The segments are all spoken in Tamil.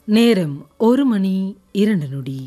நேரம் ஒரு மணி இரண்டு நொடி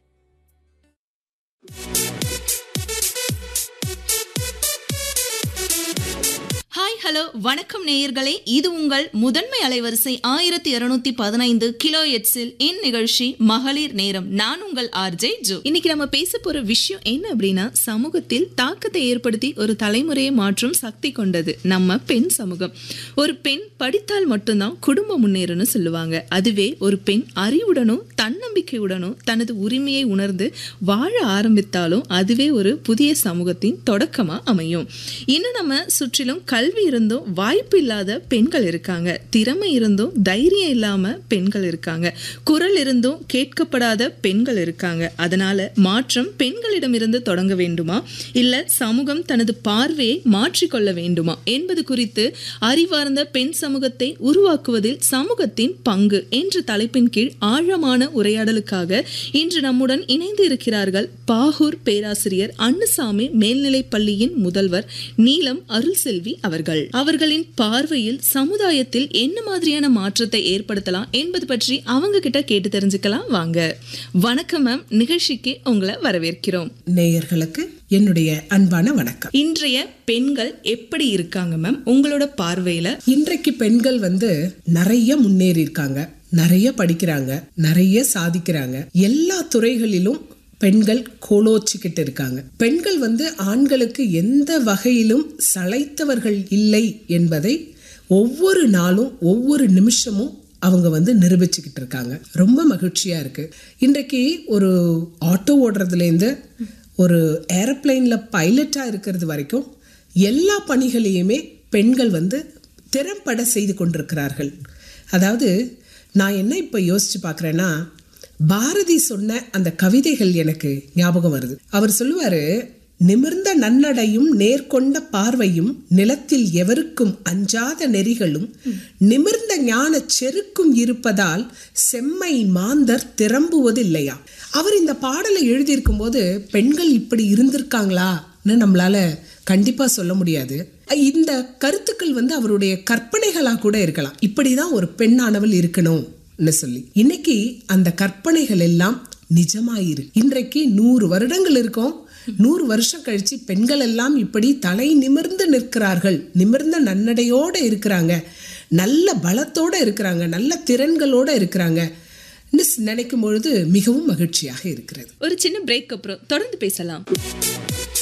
ஹாய் ஹலோ வணக்கம் நேயர்களே இது உங்கள் முதன்மை அலைவரிசை ஆயிரத்தி இருநூத்தி பதினைந்து கிலோ எட்ஸில் இன் நிகழ்ச்சி மகளிர் நேரம் நான் உங்கள் ஆர்ஜே ஜோ இன்னைக்கு நம்ம பேச போற விஷயம் என்ன அப்படின்னா சமூகத்தில் தாக்கத்தை ஏற்படுத்தி ஒரு தலைமுறையை மாற்றும் சக்தி கொண்டது நம்ம பெண் சமூகம் ஒரு பெண் படித்தால் மட்டும்தான் குடும்பம் முன்னேறும்னு சொல்லுவாங்க அதுவே ஒரு பெண் அறிவுடனும் தன்னம்பிக்கையுடனும் தனது உரிமையை உணர்ந்து வாழ ஆரம்பித்தாலும் அதுவே ஒரு புதிய சமூகத்தின் தொடக்கமா அமையும் இன்னும் நம்ம சுற்றிலும் கல்வி இருந்தும் வாய்ப்பு இல்லாத பெண்கள் இருக்காங்க திறமை இருந்தும் தைரியம் இல்லாம பெண்கள் இருக்காங்க குரல் இருந்தும் கேட்கப்படாத பெண்கள் இருக்காங்க அதனால மாற்றம் பெண்களிடமிருந்து தொடங்க வேண்டுமா இல்ல சமூகம் தனது பார்வையை மாற்றிக்கொள்ள வேண்டுமா என்பது குறித்து அறிவார்ந்த பெண் சமூகத்தை உருவாக்குவதில் சமூகத்தின் பங்கு என்ற தலைப்பின் கீழ் ஆழமான உரையாடலுக்காக இன்று நம்முடன் இணைந்து இருக்கிறார்கள் பாகூர் பேராசிரியர் அன்னுசாமி மேல்நிலைப் பள்ளியின் முதல்வர் நீலம் அருள்செல்வி அவர்கள் அவர்களின் பார்வையில் சமுதாயத்தில் என்ன மாதிரியான மாற்றத்தை ஏற்படுத்தலாம் என்பது பற்றி அவங்க கிட்ட கேட்டு தெரிஞ்சுக்கலாம் வாங்க வணக்கம் மேம் நிகழ்ச்சிக்கு உங்களை வரவேற்கிறோம் நேயர்களுக்கு என்னுடைய அன்பான வணக்கம் இன்றைய பெண்கள் எப்படி இருக்காங்க மேம் உங்களோட பார்வையில இன்றைக்கு பெண்கள் வந்து நிறைய முன்னேறி இருக்காங்க நிறைய படிக்கிறாங்க நிறைய சாதிக்கிறாங்க எல்லா துறைகளிலும் பெண்கள் கோலோச்சிக்கிட்டு இருக்காங்க பெண்கள் வந்து ஆண்களுக்கு எந்த வகையிலும் சளைத்தவர்கள் இல்லை என்பதை ஒவ்வொரு நாளும் ஒவ்வொரு நிமிஷமும் அவங்க வந்து நிரூபிச்சுக்கிட்டு இருக்காங்க ரொம்ப மகிழ்ச்சியா இருக்கு இன்றைக்கு ஒரு ஆட்டோ ஓடுறதுலேருந்து ஒரு ஏரோப்ளைன்ல பைலட்டா இருக்கிறது வரைக்கும் எல்லா பணிகளையுமே பெண்கள் வந்து திறம்பட செய்து கொண்டிருக்கிறார்கள் அதாவது நான் என்ன இப்போ யோசிச்சு பார்க்குறேன்னா பாரதி சொன்ன அந்த கவிதைகள் எனக்கு ஞாபகம் வருது அவர் சொல்லுவாரு நிமிர்ந்த நன்னடையும் நேர்கொண்ட பார்வையும் நிலத்தில் எவருக்கும் அஞ்சாத நெறிகளும் நிமிர்ந்த ஞான செருக்கும் இருப்பதால் செம்மை மாந்தர் திரம்புவதில்லையா அவர் இந்த பாடலை எழுதியிருக்கும் போது பெண்கள் இப்படி இருந்திருக்காங்களான்னு நம்மளால கண்டிப்பா சொல்ல முடியாது இந்த கருத்துக்கள் வந்து அவருடைய கற்பனைகளா கூட இருக்கலாம் இப்படிதான் ஒரு பெண்ணானவள் இருக்கணும்னு சொல்லி இன்னைக்கு அந்த கற்பனைகள் எல்லாம் நிஜமாயிரு இன்றைக்கு நூறு வருடங்கள் இருக்கும் நூறு வருஷம் கழிச்சு பெண்கள் எல்லாம் இப்படி தலை நிமிர்ந்து நிற்கிறார்கள் நிமிர்ந்த நன்னடையோட இருக்கிறாங்க நல்ல பலத்தோட இருக்கிறாங்க நல்ல திறன்களோட இருக்கிறாங்க நினைக்கும் பொழுது மிகவும் மகிழ்ச்சியாக இருக்கிறது ஒரு சின்ன பிரேக் அப்புறம் தொடர்ந்து பேசலாம்